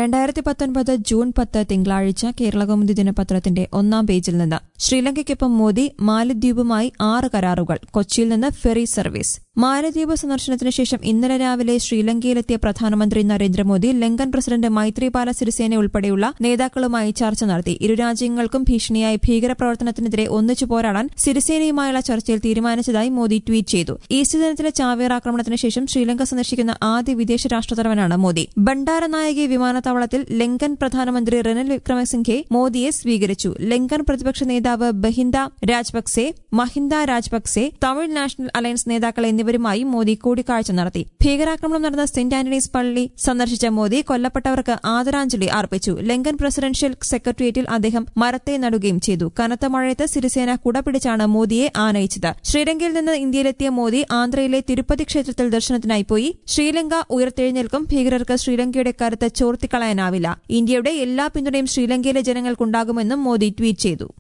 രണ്ടായിരത്തി പത്തൊൻപത് ജൂൺ പത്ത് തിങ്കളാഴ്ച കേരളകൗമുദി ദിനപത്രത്തിന്റെ ഒന്നാം പേജിൽ നിന്ന് ശ്രീലങ്കയ്ക്കൊപ്പം മോദി മാലദ്വീപുമായി ആറ് കരാറുകൾ കൊച്ചിയിൽ നിന്ന് ഫെറി സർവീസ് മാലദ്വീപ് സന്ദർശനത്തിന് ശേഷം ഇന്നലെ രാവിലെ ശ്രീലങ്കയിലെത്തിയ പ്രധാനമന്ത്രി നരേന്ദ്രമോദി ലങ്കൻ പ്രസിഡന്റ് മൈത്രിപാല സിരിസേന ഉൾപ്പെടെയുള്ള നേതാക്കളുമായി ചർച്ച നടത്തി ഇരു രാജ്യങ്ങൾക്കും ഭീഷണിയായി ഭീകരപ്രവർത്തനത്തിനെതിരെ ഒന്നിച്ചു പോരാടാൻ സിരിസേനയുമായുള്ള ചർച്ചയിൽ തീരുമാനിച്ചതായി മോദി ട്വീറ്റ് ചെയ്തു ഈസ്റ്റ് ദിനത്തിലെ ചാവേർ ആക്രമണത്തിന് ശേഷം ശ്രീലങ്ക സന്ദർശിക്കുന്ന ആദ്യ വിദേശ രാഷ്ട്രതലവനാണ് മോദി ബണ്ടാരനായകി വിമാനത്താവളത്തിൽ ലങ്കൻ പ്രധാനമന്ത്രി റെനിൽ വിക്രമസിംഘെ മോദിയെ സ്വീകരിച്ചു ലങ്കൻ പ്രതിപക്ഷ നേതാവ് ബഹിന്ദ രാജപക്സെ മഹിന്ദ രാജപക്സെ തമിഴ് നാഷണൽ അലയൻസ് നേതാക്കൾ എന്നിവരുമായി മോദി കൂടിക്കാഴ്ച നടത്തി ഭീകരാക്രമണം നടന്ന സെന്റ് ആന്റണീസ് പള്ളി സന്ദർശിച്ച മോദി കൊല്ലപ്പെട്ടവർക്ക് ആദരാഞ്ജലി അർപ്പിച്ചു ലങ്കൻ പ്രസിഡൻഷ്യൽ സെക്രട്ടേറിയറ്റിൽ അദ്ദേഹം മരത്തെ നടുകയും ചെയ്തു കനത്ത മഴയത്ത് സിരിസേന കുടപിടിച്ചാണ് മോദിയെ ആനയിച്ചത് ശ്രീലങ്കയിൽ നിന്ന് ഇന്ത്യയിലെത്തിയ മോദി ആന്ധ്രയിലെ തിരുപ്പതി ക്ഷേത്രത്തിൽ ദർശനത്തിനായി പോയി ശ്രീലങ്ക ഉയർത്തെഴുന്നേൽക്കും ഭീകരർക്ക് ശ്രീലങ്കയുടെ കരുത്ത് ചോർത്തിക്കളയാനാവില്ല ഇന്ത്യയുടെ എല്ലാ പിന്തുണയും ശ്രീലങ്കയിലെ ജനങ്ങൾക്കുണ്ടാകുമെന്നും മോദി ട്വീറ്റ് ചെയ്തു